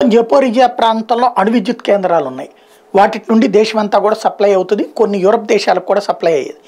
మొత్తం జపోరిజియా ప్రాంతంలో అణు విద్యుత్ కేంద్రాలు ఉన్నాయి వాటి నుండి దేశమంతా కూడా సప్లై అవుతుంది కొన్ని యూరప్ దేశాలకు కూడా సప్లై అయ్యేది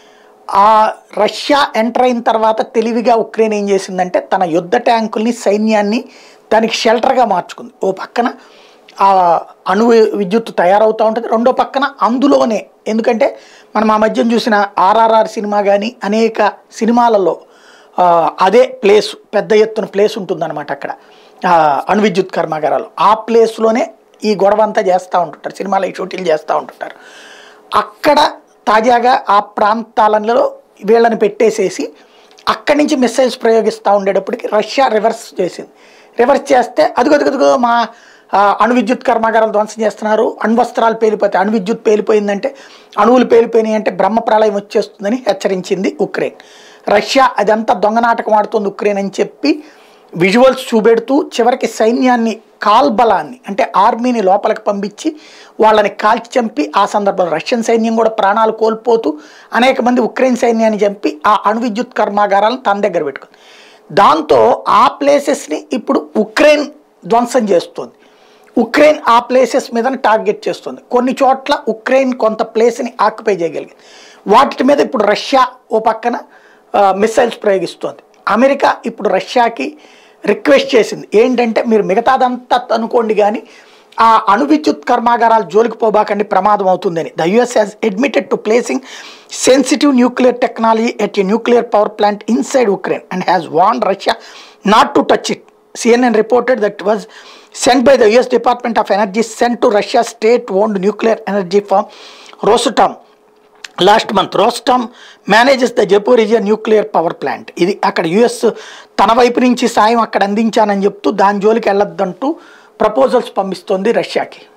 ఆ రష్యా ఎంటర్ అయిన తర్వాత తెలివిగా ఉక్రెయిన్ ఏం చేసిందంటే తన యుద్ధ ట్యాంకుల్ని సైన్యాన్ని దానికి షెల్టర్గా మార్చుకుంది ఓ పక్కన ఆ అణు విద్యుత్ తయారవుతూ ఉంటుంది రెండో పక్కన అందులోనే ఎందుకంటే మనం ఆ మధ్యన చూసిన ఆర్ఆర్ఆర్ సినిమా కానీ అనేక సినిమాలలో ఆ, అదే ప్లేస్ పెద్ద ఎత్తున ప్లేస్ ఉంటుందన్నమాట అక్కడ ఆ, అణు విద్యుత్ కర్మాగారాలు ఆ ప్లేస్లోనే ఈ గొడవ అంతా చేస్తూ ఉంటుంటారు సినిమాలో ఈ షూటింగ్ చేస్తూ ఉంటుంటారు అక్కడ తాజాగా ఆ ప్రాంతాలలో వీళ్ళని పెట్టేసేసి అక్కడి నుంచి మిసైల్స్ ప్రయోగిస్తూ ఉండేటప్పటికి రష్యా రివర్స్ చేసింది రివర్స్ చేస్తే అదుగదుగదుగో మా ఆ, అణు విద్యుత్ కర్మాగారాలు ధ్వంసం చేస్తున్నారు అణ్వస్త్రాలు పేలిపోతాయి అణు విద్యుత్ పేలిపోయిందంటే అణువులు పేలిపోయినాయి అంటే బ్రహ్మ ప్రళయం వచ్చేస్తుందని హెచ్చరించింది ఉక్రెయిన్ రష్యా అదంతా దొంగ నాటకం ఆడుతుంది ఉక్రెయిన్ అని చెప్పి విజువల్స్ చూపెడుతూ చివరికి సైన్యాన్ని కాల్బలాన్ని అంటే ఆర్మీని లోపలికి పంపించి వాళ్ళని కాల్చి చంపి ఆ సందర్భంలో రష్యన్ సైన్యం కూడా ప్రాణాలు కోల్పోతూ అనేక మంది ఉక్రెయిన్ సైన్యాన్ని చంపి ఆ అణు విద్యుత్ కర్మాగారాలను తన దగ్గర పెట్టుకుంది దాంతో ఆ ప్లేసెస్ని ఇప్పుడు ఉక్రెయిన్ ధ్వంసం చేస్తుంది ఉక్రెయిన్ ఆ ప్లేసెస్ మీద టార్గెట్ చేస్తుంది కొన్ని చోట్ల ఉక్రెయిన్ కొంత ప్లేస్ని ఆక్యుపై చేయగలిగింది వాటి మీద ఇప్పుడు రష్యా ఓ పక్కన మిసైల్స్ ప్రయోగిస్తోంది అమెరికా ఇప్పుడు రష్యాకి రిక్వెస్ట్ చేసింది ఏంటంటే మీరు మిగతాదంతా అనుకోండి కానీ ఆ అణు విద్యుత్ కర్మాగారాలు జోలికి పోబాకండి ప్రమాదం అవుతుందని the US has admitted to placing sensitive nuclear technology at a nuclear power plant inside Ukraine and has వాన్ Russia not to touch it CNN reported that was sent by the US Department of Energy sent to Russia's state-owned nuclear energy firm Rosatom last month Rosatom manages the Zaporizhzhia nuclear power plant ఇది అక్కడ US తన వైపు నుంచి సాయం అక్కడ అందించానని చెప్తూ దాని జోలికి వెళ్ళొద్దంటూ ప్రపోజల్స్ పంపిస్తోంది రష్యాకి